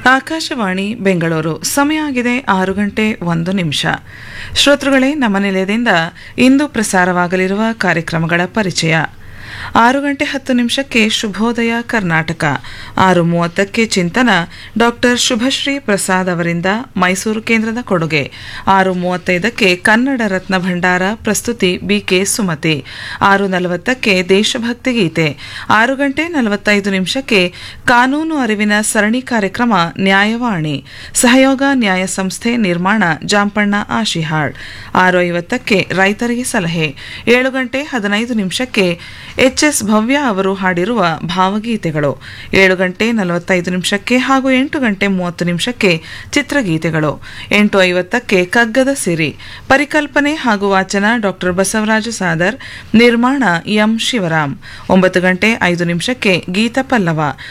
ಆಕಾಶವಾಣಿ ಬೆಂಗಳೂರು ಸಮಯ ಆಗಿದೆ ಆರು ಗಂಟೆ ಒಂದು ನಿಮಿಷ ಶ್ರೋತೃಗಳೇ ನಮ್ಮ ನಿಲಯದಿಂದ ಇಂದು ಪ್ರಸಾರವಾಗಲಿರುವ ಕಾರ್ಯಕ್ರಮಗಳ ಪರಿಚಯ ಆರು ಗಂಟೆ ಹತ್ತು ನಿಮಿಷಕ್ಕೆ ಶುಭೋದಯ ಕರ್ನಾಟಕ ಆರು ಮೂವತ್ತಕ್ಕೆ ಚಿಂತನ ಡಾಕ್ಟರ್ ಶುಭಶ್ರೀ ಪ್ರಸಾದ್ ಅವರಿಂದ ಮೈಸೂರು ಕೇಂದ್ರದ ಕೊಡುಗೆ ಆರು ಮೂವತ್ತೈದಕ್ಕೆ ಕನ್ನಡ ರತ್ನ ಭಂಡಾರ ಪ್ರಸ್ತುತಿ ಬಿಕೆ ಸುಮತಿ ಆರು ನಲವತ್ತಕ್ಕೆ ದೇಶಭಕ್ತಿ ಗೀತೆ ಆರು ಗಂಟೆ ನಲವತ್ತೈದು ನಿಮಿಷಕ್ಕೆ ಕಾನೂನು ಅರಿವಿನ ಸರಣಿ ಕಾರ್ಯಕ್ರಮ ನ್ಯಾಯವಾಣಿ ಸಹಯೋಗ ನ್ಯಾಯ ಸಂಸ್ಥೆ ನಿರ್ಮಾಣ ಜಾಂಪಣ್ಣ ಆಶಿಹಾಳ್ ಆರು ಐವತ್ತಕ್ಕೆ ರೈತರಿಗೆ ಸಲಹೆ ಏಳು ಗಂಟೆ ಹದಿನೈದು ನಿಮಿಷಕ್ಕೆ ಎಚ್ಎಸ್ ಭವ್ಯ ಅವರು ಹಾಡಿರುವ ಭಾವಗೀತೆಗಳು ಏಳು ಗಂಟೆ ನಲವತ್ತೈದು ನಿಮಿಷಕ್ಕೆ ಹಾಗೂ ಎಂಟು ಗಂಟೆ ಮೂವತ್ತು ನಿಮಿಷಕ್ಕೆ ಚಿತ್ರಗೀತೆಗಳು ಎಂಟು ಐವತ್ತಕ್ಕೆ ಕಗ್ಗದ ಸಿರಿ ಪರಿಕಲ್ಪನೆ ಹಾಗೂ ವಾಚನ ಡಾಕ್ಟರ್ ಬಸವರಾಜ ಸಾದರ್ ನಿರ್ಮಾಣ ಎಂ ಶಿವರಾಮ್ ಒಂಬತ್ತು ಗಂಟೆ ಐದು ನಿಮಿಷಕ್ಕೆ ಗೀತ ಪಲ್ಲವ